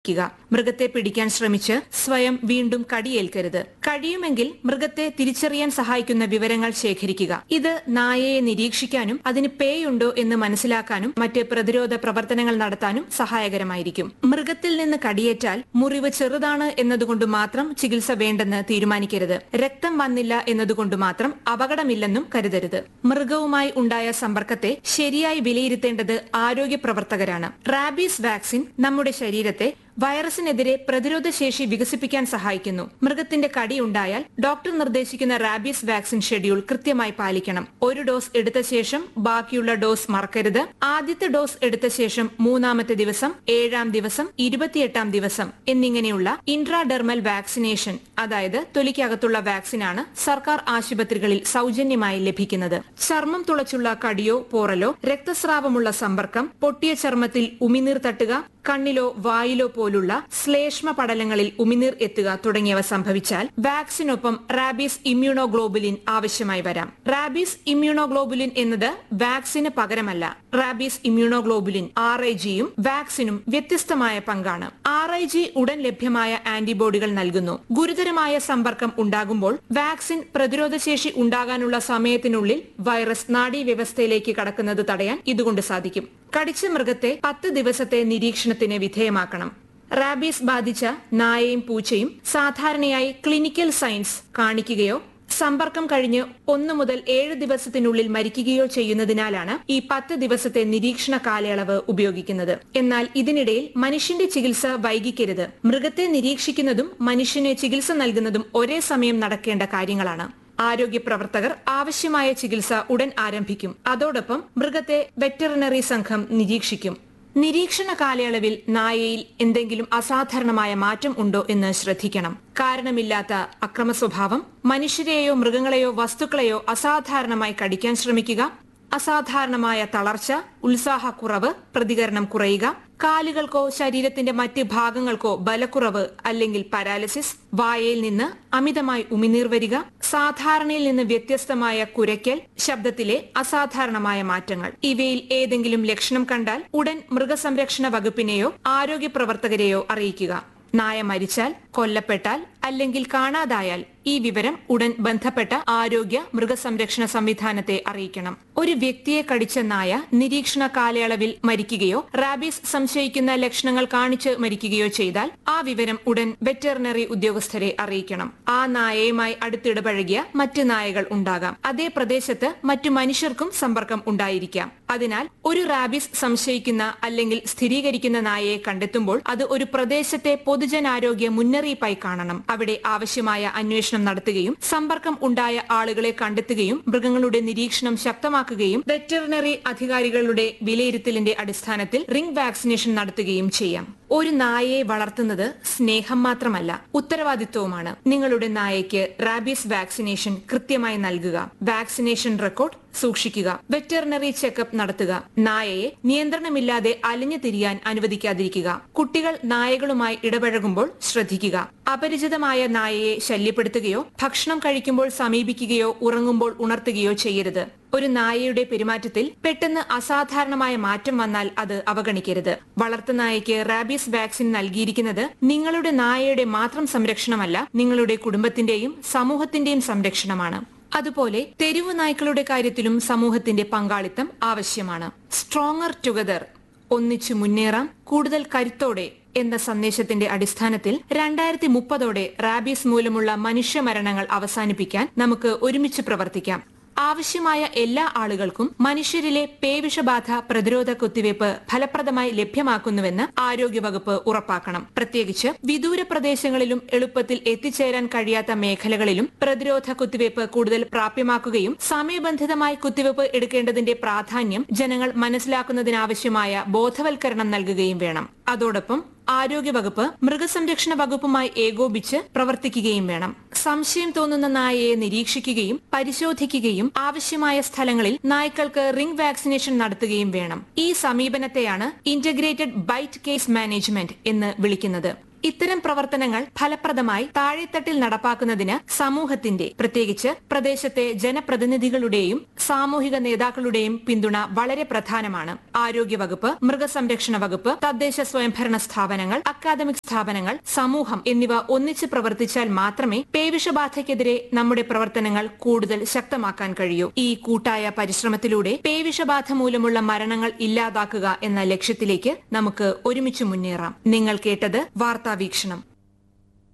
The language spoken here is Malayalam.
ക്കുക മൃഗത്തെ പിടിക്കാൻ ശ്രമിച്ച് സ്വയം വീണ്ടും കടിയേൽക്കരുത് കഴിയുമെങ്കിൽ മൃഗത്തെ തിരിച്ചറിയാൻ സഹായിക്കുന്ന വിവരങ്ങൾ ശേഖരിക്കുക ഇത് നായയെ നിരീക്ഷിക്കാനും അതിന് പേയുണ്ടോ എന്ന് മനസ്സിലാക്കാനും മറ്റ് പ്രതിരോധ പ്രവർത്തനങ്ങൾ നടത്താനും സഹായകരമായിരിക്കും മൃഗത്തിൽ നിന്ന് കടിയേറ്റാൽ മുറിവ് ചെറുതാണ് എന്നതുകൊണ്ട് മാത്രം ചികിത്സ വേണ്ടെന്ന് തീരുമാനിക്കരുത് രക്തം വന്നില്ല എന്നതുകൊണ്ട് മാത്രം അപകടമില്ലെന്നും കരുതരുത് മൃഗവുമായി ഉണ്ടായ സമ്പർക്കത്തെ ശരിയായി വിലയിരുത്തേണ്ടത് ആരോഗ്യ പ്രവർത്തകരാണ് റാബീസ് വാക്സിൻ നമ്മുടെ ശരീരത്തെ വൈറസിനെതിരെ പ്രതിരോധ ശേഷി വികസിപ്പിക്കാൻ സഹായിക്കുന്നു മൃഗത്തിന്റെ കടി ഉണ്ടായാൽ ഡോക്ടർ നിർദ്ദേശിക്കുന്ന റാബീസ് വാക്സിൻ ഷെഡ്യൂൾ കൃത്യമായി പാലിക്കണം ഒരു ഡോസ് എടുത്ത ശേഷം ബാക്കിയുള്ള ഡോസ് മറക്കരുത് ആദ്യത്തെ ഡോസ് എടുത്ത ശേഷം മൂന്നാമത്തെ ദിവസം ഏഴാം ദിവസം ഇരുപത്തിയെട്ടാം ദിവസം എന്നിങ്ങനെയുള്ള ഇൻട്രാഡെർമൽ വാക്സിനേഷൻ അതായത് തൊലിക്കകത്തുള്ള വാക്സിനാണ് സർക്കാർ ആശുപത്രികളിൽ സൗജന്യമായി ലഭിക്കുന്നത് ചർമ്മം തുളച്ചുള്ള കടിയോ പോറലോ രക്തസ്രാവമുള്ള സമ്പർക്കം പൊട്ടിയ ചർമ്മത്തിൽ ഉമിനീർ തട്ടുക കണ്ണിലോ വായിലോ പോലുള്ള ശ്ലേഷ്മ പടലങ്ങളിൽ ഉമിനീർ എത്തുക തുടങ്ങിയവ സംഭവിച്ചാൽ വാക്സിനൊപ്പം റാബീസ് ഇമ്മ്യൂണോഗ്ലോബുലിൻ ആവശ്യമായി വരാം റാബീസ് ഇമ്മ്യൂണോഗ്ലോബുലിൻ എന്നത് വാക്സിന് പകരമല്ല റാബീസ് ഇമ്മ്യൂണോഗ്ലോബുലിൻ ആർ ഐ ജിയും വാക്സിനും വ്യത്യസ്തമായ പങ്കാണ് ആർ ഐ ജി ഉടൻ ലഭ്യമായ ആന്റിബോഡികൾ നൽകുന്നു ഗുരുതരമായ സമ്പർക്കം ഉണ്ടാകുമ്പോൾ വാക്സിൻ പ്രതിരോധശേഷി ഉണ്ടാകാനുള്ള സമയത്തിനുള്ളിൽ വൈറസ് നാഡീവ്യവസ്ഥയിലേക്ക് കടക്കുന്നത് തടയാൻ ഇതുകൊണ്ട് സാധിക്കും കടിച്ച മൃഗത്തെ പത്ത് ദിവസത്തെ നിരീക്ഷണത്തിന് വിധേയമാക്കണം റാബീസ് ബാധിച്ച നായയും പൂച്ചയും സാധാരണയായി ക്ലിനിക്കൽ സയൻസ് കാണിക്കുകയോ സമ്പർക്കം കഴിഞ്ഞ് ഒന്ന് മുതൽ ഏഴ് ദിവസത്തിനുള്ളിൽ മരിക്കുകയോ ചെയ്യുന്നതിനാലാണ് ഈ പത്ത് ദിവസത്തെ നിരീക്ഷണ കാലയളവ് ഉപയോഗിക്കുന്നത് എന്നാൽ ഇതിനിടയിൽ മനുഷ്യന്റെ ചികിത്സ വൈകിക്കരുത് മൃഗത്തെ നിരീക്ഷിക്കുന്നതും മനുഷ്യന് ചികിത്സ നൽകുന്നതും ഒരേ സമയം നടക്കേണ്ട കാര്യങ്ങളാണ് ആരോഗ്യ പ്രവർത്തകർ ആവശ്യമായ ചികിത്സ ഉടൻ ആരംഭിക്കും അതോടൊപ്പം മൃഗത്തെ വെറ്ററിനറി സംഘം നിരീക്ഷിക്കും നിരീക്ഷണ കാലയളവിൽ നായയിൽ എന്തെങ്കിലും അസാധാരണമായ മാറ്റം ഉണ്ടോ എന്ന് ശ്രദ്ധിക്കണം കാരണമില്ലാത്ത അക്രമ സ്വഭാവം മനുഷ്യരെയോ മൃഗങ്ങളെയോ വസ്തുക്കളെയോ അസാധാരണമായി കടിക്കാൻ ശ്രമിക്കുക അസാധാരണമായ തളർച്ച ഉത്സാഹക്കുറവ് പ്രതികരണം കുറയുക കാലുകൾക്കോ ശരീരത്തിന്റെ മറ്റ് ഭാഗങ്ങൾക്കോ ബലക്കുറവ് അല്ലെങ്കിൽ പാരാലിസിസ് വായയിൽ നിന്ന് അമിതമായി ഉമിനീർ വരിക സാധാരണയിൽ നിന്ന് വ്യത്യസ്തമായ കുരയ്ക്കൽ ശബ്ദത്തിലെ അസാധാരണമായ മാറ്റങ്ങൾ ഇവയിൽ ഏതെങ്കിലും ലക്ഷണം കണ്ടാൽ ഉടൻ മൃഗസംരക്ഷണ വകുപ്പിനെയോ ആരോഗ്യ പ്രവർത്തകരെയോ അറിയിക്കുക നായ മരിച്ചാൽ കൊല്ലപ്പെട്ടാൽ അല്ലെങ്കിൽ കാണാതായാൽ ഈ വിവരം ഉടൻ ബന്ധപ്പെട്ട ആരോഗ്യ മൃഗസംരക്ഷണ സംവിധാനത്തെ അറിയിക്കണം ഒരു വ്യക്തിയെ കടിച്ച നായ നിരീക്ഷണ കാലയളവിൽ മരിക്കുകയോ റാബീസ് സംശയിക്കുന്ന ലക്ഷണങ്ങൾ കാണിച്ച് മരിക്കുകയോ ചെയ്താൽ ആ വിവരം ഉടൻ വെറ്ററിനറി ഉദ്യോഗസ്ഥരെ അറിയിക്കണം ആ നായയുമായി അടുത്തിടപഴകിയ മറ്റ് നായകൾ ഉണ്ടാകാം അതേ പ്രദേശത്ത് മറ്റു മനുഷ്യർക്കും സമ്പർക്കം ഉണ്ടായിരിക്കാം അതിനാൽ ഒരു റാബീസ് സംശയിക്കുന്ന അല്ലെങ്കിൽ സ്ഥിരീകരിക്കുന്ന നായയെ കണ്ടെത്തുമ്പോൾ അത് ഒരു പ്രദേശത്തെ പൊതുജനാരോഗ്യ മുന്നറിയിപ്പായി കാണണം അവിടെ ആവശ്യമായ അന്വേഷണം നടത്തുകയും സമ്പർക്കം ഉണ്ടായ ആളുകളെ കണ്ടെത്തുകയും മൃഗങ്ങളുടെ നിരീക്ഷണം ശക്തമാക്കുകയും വെറ്ററിനറി അധികാരികളുടെ വിലയിരുത്തലിന്റെ അടിസ്ഥാനത്തിൽ റിംഗ് വാക്സിനേഷൻ നടത്തുകയും ചെയ്യാം ഒരു നായയെ വളർത്തുന്നത് സ്നേഹം മാത്രമല്ല ഉത്തരവാദിത്വവുമാണ് നിങ്ങളുടെ നായയ്ക്ക് റാബീസ് വാക്സിനേഷൻ കൃത്യമായി നൽകുക വാക്സിനേഷൻ റെക്കോർഡ് സൂക്ഷിക്കുക വെറ്ററിനറി ചെക്കപ്പ് നടത്തുക നായയെ നിയന്ത്രണമില്ലാതെ അലിഞ്ഞു തിരിയാൻ അനുവദിക്കാതിരിക്കുക കുട്ടികൾ നായകളുമായി ഇടപഴകുമ്പോൾ ശ്രദ്ധിക്കുക അപരിചിതമായ നായയെ ശല്യപ്പെടുത്തുകയോ ഭക്ഷണം കഴിക്കുമ്പോൾ സമീപിക്കുകയോ ഉറങ്ങുമ്പോൾ ഉണർത്തുകയോ ചെയ്യരുത് ഒരു നായയുടെ പെരുമാറ്റത്തിൽ പെട്ടെന്ന് അസാധാരണമായ മാറ്റം വന്നാൽ അത് അവഗണിക്കരുത് വളർത്തു നായയ്ക്ക് റാബീസ് വാക്സിൻ നൽകിയിരിക്കുന്നത് നിങ്ങളുടെ നായയുടെ മാത്രം സംരക്ഷണമല്ല നിങ്ങളുടെ കുടുംബത്തിന്റെയും സമൂഹത്തിന്റെയും സംരക്ഷണമാണ് അതുപോലെ തെരുവു നായ്ക്കളുടെ കാര്യത്തിലും സമൂഹത്തിന്റെ പങ്കാളിത്തം ആവശ്യമാണ് സ്ട്രോങ്ങർ ടുഗദർ ഒന്നിച്ചു മുന്നേറാം കൂടുതൽ കരുത്തോടെ എന്ന സന്ദേശത്തിന്റെ അടിസ്ഥാനത്തിൽ രണ്ടായിരത്തി മുപ്പതോടെ റാബീസ് മൂലമുള്ള മനുഷ്യമരണങ്ങൾ അവസാനിപ്പിക്കാൻ നമുക്ക് ഒരുമിച്ച് പ്രവർത്തിക്കാം ആവശ്യമായ എല്ലാ ആളുകൾക്കും മനുഷ്യരിലെ പേവിഷബാധ പ്രതിരോധ കുത്തിവയ്പ് ഫലപ്രദമായി ലഭ്യമാക്കുന്നുവെന്ന് ആരോഗ്യവകുപ്പ് ഉറപ്പാക്കണം പ്രത്യേകിച്ച് വിദൂര പ്രദേശങ്ങളിലും എളുപ്പത്തിൽ എത്തിച്ചേരാൻ കഴിയാത്ത മേഖലകളിലും പ്രതിരോധ കുത്തിവയ്പ് കൂടുതൽ പ്രാപ്യമാക്കുകയും സമയബന്ധിതമായി കുത്തിവയ്പ് എടുക്കേണ്ടതിന്റെ പ്രാധാന്യം ജനങ്ങൾ മനസ്സിലാക്കുന്നതിനാവശ്യമായ ബോധവൽക്കരണം നൽകുകയും വേണം അതോടൊപ്പം ആരോഗ്യവകുപ്പ് മൃഗസംരക്ഷണ വകുപ്പുമായി ഏകോപിച്ച് പ്രവർത്തിക്കുകയും വേണം സംശയം തോന്നുന്ന നായയെ നിരീക്ഷിക്കുകയും പരിശോധിക്കുകയും ആവശ്യമായ സ്ഥലങ്ങളിൽ നായ്ക്കൾക്ക് റിംഗ് വാക്സിനേഷൻ നടത്തുകയും വേണം ഈ സമീപനത്തെയാണ് ഇന്റഗ്രേറ്റഡ് ബൈറ്റ് കേസ് മാനേജ്മെന്റ് എന്ന് വിളിക്കുന്നത് ഇത്തരം പ്രവർത്തനങ്ങൾ ഫലപ്രദമായി താഴെത്തട്ടിൽ നടപ്പാക്കുന്നതിന് സമൂഹത്തിന്റെ പ്രത്യേകിച്ച് പ്രദേശത്തെ ജനപ്രതിനിധികളുടെയും സാമൂഹിക നേതാക്കളുടെയും പിന്തുണ വളരെ പ്രധാനമാണ് ആരോഗ്യവകുപ്പ് മൃഗസംരക്ഷണ വകുപ്പ് തദ്ദേശ സ്വയംഭരണ സ്ഥാപനങ്ങൾ അക്കാദമിക് സ്ഥാപനങ്ങൾ സമൂഹം എന്നിവ ഒന്നിച്ച് പ്രവർത്തിച്ചാൽ മാത്രമേ പേവിഷബാധയ്ക്കെതിരെ നമ്മുടെ പ്രവർത്തനങ്ങൾ കൂടുതൽ ശക്തമാക്കാൻ കഴിയൂ ഈ കൂട്ടായ പരിശ്രമത്തിലൂടെ പേവിഷബാധ മൂലമുള്ള മരണങ്ങൾ ഇല്ലാതാക്കുക എന്ന ലക്ഷ്യത്തിലേക്ക് നമുക്ക് ഒരുമിച്ച് മുന്നേറാം നിങ്ങൾ കേട്ടത് വാർത്താ വീക്ഷണം